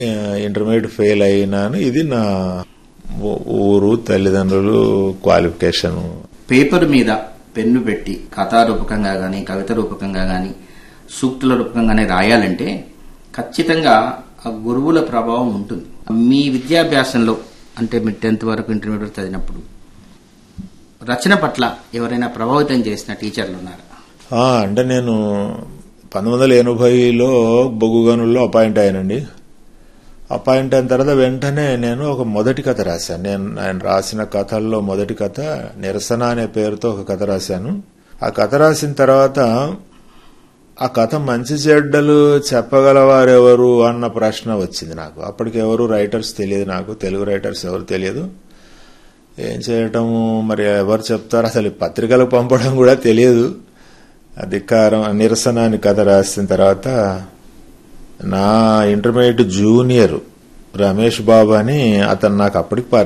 intermediate fail అయినాను ఇది నా ఊ- ఊరు తల్లిదండ్రులు క్వాలిఫికేషన్ పేపర్ మీద పెన్ను పెట్టి కథా రూపకంగా గాని కవిత రూపకంగా గాని సూక్తుల రూపకంగానే రాయాలంటే ఖచ్చితంగా ఆ గురువుల ప్రభావం ఉంటుంది మీ విద్యాభ్యాసంలో అంటే మీరు టెన్త్ వరకు ఇంటర్మీడియట్ చదివినప్పుడు రచన పట్ల ఎవరైనా ప్రభావితం చేసిన టీచర్లు ఉన్నారా ఆ, అంటే నేను పంతొమ్మిది వందల ఎనభైలో బొగ్గుగనుల్లో అపాయింట్ అయ్యానండి అపాయింట్ అయిన తర్వాత వెంటనే నేను ఒక మొదటి కథ రాశాను నేను నేను రాసిన కథల్లో మొదటి కథ నిరసన అనే పేరుతో ఒక కథ రాశాను ఆ కథ రాసిన తర్వాత ఆ కథ మంచి చెడ్డలు చెప్పగలవారెవరు అన్న ప్రశ్న వచ్చింది నాకు అప్పటికి ఎవరు రైటర్స్ తెలియదు నాకు తెలుగు రైటర్స్ ఎవరు తెలియదు ఏం చేయటము మరి ఎవరు చెప్తారు అసలు ఈ పత్రికలకు పంపడం కూడా తెలియదు అధికారం నిరసన అని కథ రాసిన తర్వాత నా ఇంటర్మీడియట్ జూనియర్ రమేష్ బాబు అని అతను నాకు అప్పటికి పరిచయం